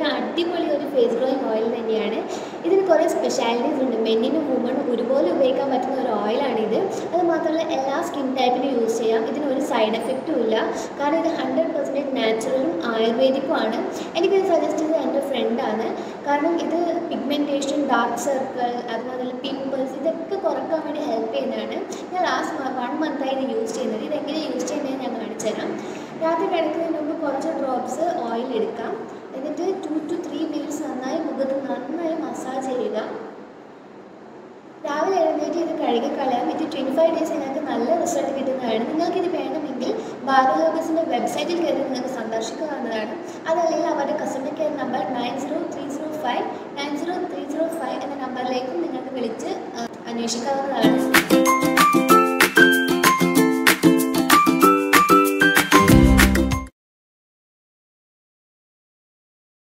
അടിപൊളി ഒരു face growing oil തന്നെയാണ് ഇതിന് കുറേ സ്പെഷ്യാലിറ്റീസ് ഉണ്ട് മെന്നിനും വുമണും ഒരുപോലെ ഉപയോഗിക്കാൻ പറ്റുന്ന ഒരു ഓയിലാണിത് അത് മാത്രമല്ല എല്ലാ സ്കിൻ ടൈപ്പിനും യൂസ് ചെയ്യാം ഇതിന് ഒരു സൈഡ് എഫക്റ്റും ഇല്ല കാരണം ഇത് ഹൺഡ്രഡ് പെർസെൻറ്റേജ് നാച്ചുറലും ആയുർവേദിക്കും ആണ് എനിക്കിത് സജസ്റ്റ് ചെയ്തത് എൻ്റെ ഫ്രണ്ടാണ് കാരണം ഇത് പിഗ്മെൻറ്റേഷൻ ഡാർക്ക് സർക്കിൾ അതുപോലെ പിമ്പിൾസ് ഇതൊക്കെ കുറക്കാൻ വേണ്ടി ഹെൽപ്പ് ചെയ്യുന്നതാണ് ഞാൻ ലാസ്റ്റ് വൺ മന്തായി ഇത് യൂസ് ചെയ്യുന്നത് ഇതെങ്ങനെ യൂസ് ചെയ്യുന്നത് ഞാൻ കാണിച്ചു തരാം രാത്രി കിടക്കുന്നതിന് മുമ്പ് കുറച്ച് ഡ്രോപ്സ് ഓയിൽ എടുക്കാം എന്നിട്ട് ടു ടു ത്രീ മിനിറ്റ്സ് നന്നായി മുഖത്ത് നന്നായി മസാജ് ചെയ്യുക രാവിലെ എഴുന്നേറ്റ് ഇത് കഴുകി കളയാം ഇത് ട്വൻറ്റി ഫൈവ് ഡേയ്സ് നിങ്ങൾക്ക് നല്ല റിസൾട്ട് കിട്ടുന്നതാണ് നിങ്ങൾക്കിത് വേണമെങ്കിൽ ബാബുഹേബസിൻ്റെ വെബ്സൈറ്റിൽ കയറി നിങ്ങൾക്ക് സന്ദർശിക്കാവുന്നതാണ് അതല്ലെങ്കിൽ അവരുടെ customer care number nine zero three zero five nine zero three zero five എന്ന നമ്പറിലേക്കും നിങ്ങൾക്ക് വിളിച്ച് ആ, അന്വേഷിക്കാവുന്നതാണ്